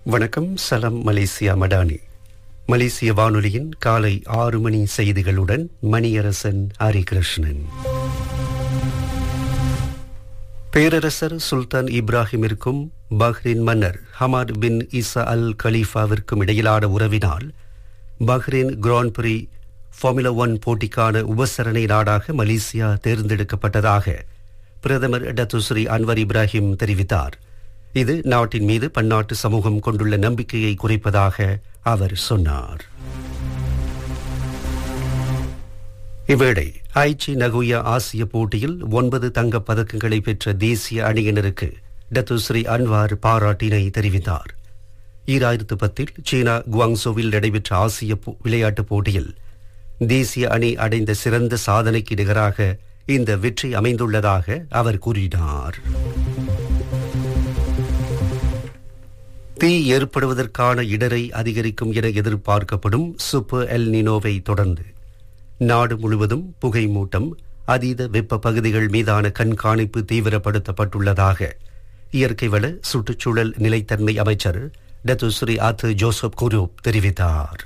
வணக்கம் சலம் மலேசியா மடானி மலேசிய வானொலியின் காலை ஆறு மணி செய்திகளுடன் மணியரசன் ஹரிகிருஷ்ணன் பேரரசர் சுல்தான் இப்ராஹிமிற்கும் பஹ்ரைன் மன்னர் ஹமாத் பின் இசா அல் கலீஃபாவிற்கும் இடையிலான உறவினால் Bahrain grand prix formula one போட்டிக்கான உபசரணை நாடாக மலேசியா தேர்ந்தெடுக்கப்பட்டதாக பிரதமர் டத்துஸ்ரீ அன்வர் இப்ராஹிம் தெரிவித்தார் இது நாட்டின் மீது பன்னாட்டு சமூகம் கொண்டுள்ள நம்பிக்கையை குறைப்பதாக அவர் சொன்னார் இவ்வேளை ஐச்சி நகுயா ஆசிய போட்டியில் ஒன்பது தங்கப் பதக்கங்களை பெற்ற தேசிய அணியினருக்கு டத்துஸ்ரீ அன்வார் பாராட்டினை தெரிவித்தார் ஈராயிரத்து பத்தில் சீனா குவாங்சோவில் நடைபெற்ற ஆசிய போ- விளையாட்டுப் போட்டியில் தேசிய அணி அடைந்த சிறந்த சாதனைக்கு நிகராக இந்த வெற்றி அமைந்துள்ளதாக அவர் கூறினார் தீ ஏற்படுவதற்கான இடரை அதிகரிக்கும் என எதிர்பார்க்கப்படும் சூப்பர் எல் நினோவை தொடர்ந்து நாடு முழுவதும் புகை மூட்டம் அதீத வெப்ப பகுதிகள் மீதான கண்காணிப்பு தீவிரப்படுத்தப்பட்டுள்ளதாக இயற்கை வள சுற்றுச்சூழல் நிலைத்தன்மை அமைச்சர் டத்துஸ்ரீ ஆத்து ஜோசப் குரூப் தெரிவித்தார்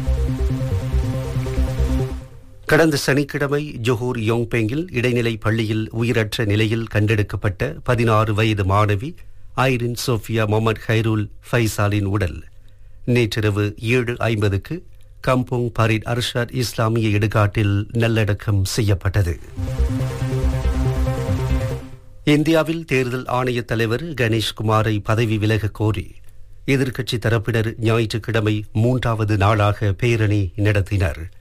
கடந்த சனிக்கிழமை ஜொஹூர் யோங்பெங்கில் இடைநிலை பள்ளியில் உயிரற்ற நிலையில் கண்டெடுக்கப்பட்ட பதினாறு வயது மாணவி ஐரின் சோஃபியா முகமது ஹைருல் ஃபைசாலின் உடல் நேற்றிரவு ஏழு ஐம்பதுக்கு கம்போங் பரிட் அர்ஷாத் இஸ்லாமிய இடுகாட்டில் நல்லடக்கம் செய்யப்பட்டது இந்தியாவில் தேர்தல் ஆணைய தலைவர் கணேஷ் குமாரை பதவி விலக கோரி எதிர்க்கட்சி தரப்பினர் ஞாயிற்றுக்கிழமை மூன்றாவது நாளாக பேரணி நடத்தினர்